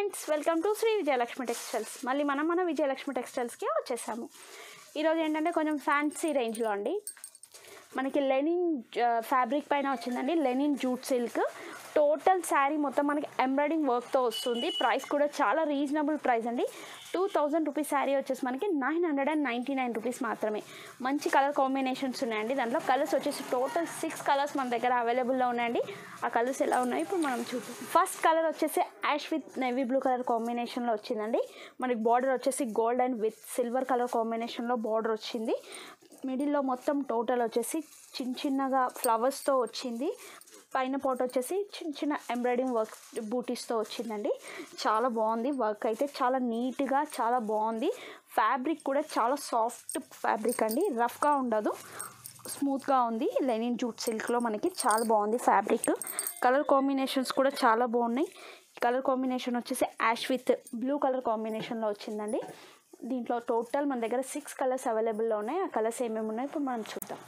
friends welcome to Sri Vijayalakshmi textiles మళ్ళీ మనం మన విజయలక్ష్మి టెక్స్టైల్స్కి వచ్చేసాము ఈరోజు ఏంటంటే కొంచెం ఫ్యాన్సీ రేంజ్లో అండి మనకి లెనిన్ ఫ్యాబ్రిక్ పైన వచ్చిందండి linen jute silk total sari మొత్తం మనకి ఎంబ్రాయిడింగ్ వర్క్తో వస్తుంది ప్రైస్ కూడా చాలా రీజనబుల్ ప్రైస్ అండి టూ థౌజండ్ రూపీస్ శారీ వచ్చేసి మనకి nine hundred and ninety nine rupees మాత్రమే మంచి కలర్ కాంబినేషన్స్ ఉన్నాయండి దాంట్లో కలర్స్ వచ్చేసి టోటల్ సిక్స్ కలర్స్ మన దగ్గర అవైలబుల్లో ఉన్నాయండి ఆ కలర్స్ ఎలా ఉన్నాయి ఇప్పుడు మనం చూద్దాం ఫస్ట్ కలర్ వచ్చేసి ash with navy blue colour కాంబినేషన్లో వచ్చిందండి మనకి బార్డర్ వచ్చేసి gold and with silver colour కాంబినేషన్లో బార్డర్ వచ్చింది మిడిల్లో మొత్తం టోటల్ వచ్చేసి చిన్న చిన్నగా ఫ్లవర్స్తో వచ్చింది పైన పాట్ వచ్చేసి చిన్న చిన్న ఎంబ్రాయిడింగ్ వర్క్ బూటీస్తో వచ్చిందండి చాలా బాగుంది వర్క్ అయితే చాలా నీట్గా చాలా బాగుంది ఫ్యాబ్రిక్ కూడా చాలా సాఫ్ట్ ఫ్యాబ్రిక్ అండి రఫ్గా ఉండదు స్మూత్గా ఉంది లెనిన్ జూట్ సిల్క్లో మనకి చాలా బాగుంది ఫ్యాబ్రిక్ కలర్ కాంబినేషన్స్ కూడా చాలా బాగున్నాయి కలర్ కాంబినేషన్ వచ్చేసి యాష్ విత్ బ్లూ కలర్ కాంబినేషన్లో వచ్చిందండి దీంట్లో టోటల్ మన దగ్గర సిక్స్ కలర్స్ అవైలబుల్లో ఉన్నాయి ఆ కలర్స్ ఏమేమి ఉన్నాయి ఇప్పుడు మనం చూద్దాం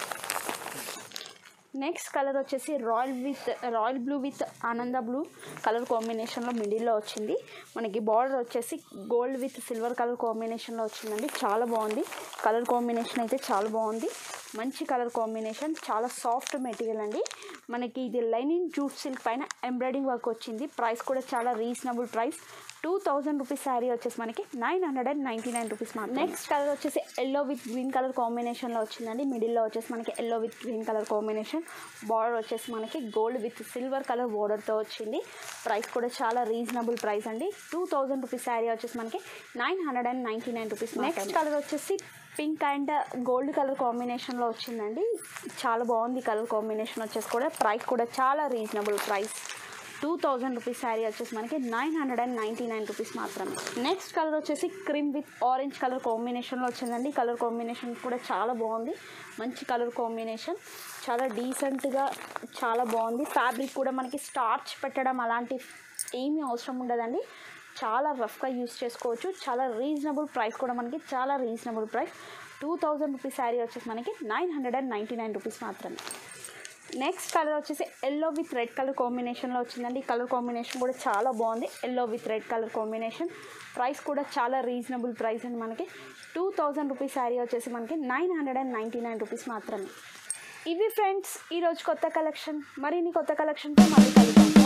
నెక్స్ట్ కలర్ వచ్చేసి royal with royal blue with ఆనంద బ్లూ కలర్ కాంబినేషన్లో మిడిల్లో వచ్చింది మనకి బార్డర్ వచ్చేసి గోల్డ్ విత్ సిల్వర్ కలర్ కాంబినేషన్లో వచ్చిందండి చాలా బాగుంది కలర్ కాంబినేషన్ అయితే చాలా బాగుంది మంచి కలర్ కాంబినేషన్ చాలా సాఫ్ట్ మెటీరియల్ అండి మనకి ఇది లైనింగ్ జూట్ సిల్క్ పైన ఎంబ్రాయిడింగ్ వర్క్ వచ్చింది ప్రైస్ కూడా చాలా reasonable price two thousand rupees sari వచ్చేసి మనకి nine hundred and ninety nine rupees మాత్రం నెక్స్ట్ కలర్ వచ్చేసి ఎల్లో విత్ గ్రీన్ కలర్ కాంబినేషన్లో వచ్చిందండి మిడిల్లో వచ్చేసి మనకి yellow with green colour combination border వచ్చేసి మనకి గోల్డ్ విత్ సిల్వర్ కలర్ బార్డర్తో వచ్చింది ప్రైస్ కూడా చాలా రీజనబుల్ ప్రైస్ అండి టూ థౌజండ్ రూపీస్ శారీ వచ్చేసి మనకి nine hundred and ninety nine rupees next colour వచ్చేసి పింక్ అండ్ గోల్డ్ కలర్ కాంబినేషన్లో వచ్చిందండి చాలా బాగుంది కలర్ కాంబినేషన్ వచ్చేసి కూడా ప్రైస్ కూడా చాలా reasonable price two thousand rupees sari వచ్చేసి మనకి nine hundred and ninety nine rupees మాత్రమే నెక్స్ట్ కలర్ వచ్చేసి క్రీమ్ విత్ ఆరెంజ్ కలర్ కాంబినేషన్లో వచ్చిందండి కలర్ కాంబినేషన్ కూడా చాలా బాగుంది మంచి కలర్ కాంబినేషన్ చాలా డీసెంట్గా చాలా బాగుంది ఫ్యాబ్రిక్ కూడా మనకి స్టార్చ్ పెట్టడం అలాంటి ఏమీ అవసరం ఉండదండి చాలా రఫ్గా యూస్ చేసుకోవచ్చు చాలా రీజనబుల్ ప్రైస్ కూడా మనకి చాలా reasonable price two thousand rupees sari వచ్చేసి మనకి nine hundred and ninety nine rupees మాత్రమే నెక్స్ట్ కలర్ వచ్చేసి ఎల్లో విత్ రెడ్ కలర్ కాంబినేషన్లో వచ్చిందండి ఈ కలర్ కాంబినేషన్ కూడా చాలా బాగుంది yellow with red colour combination price కూడా చాలా రీజనబుల్ ప్రైస్ అండి మనకి టూ థౌజండ్ రూపీస్ శారీ వచ్చేసి మనకి nine hundred and ninety nine rupees మాత్రమే ఇవి ఫ్రెండ్స్ ఈరోజు కొత్త కలెక్షన్ మరిన్ని కొత్త కలెక్షన్తో మళ్ళీ కలుద్దాం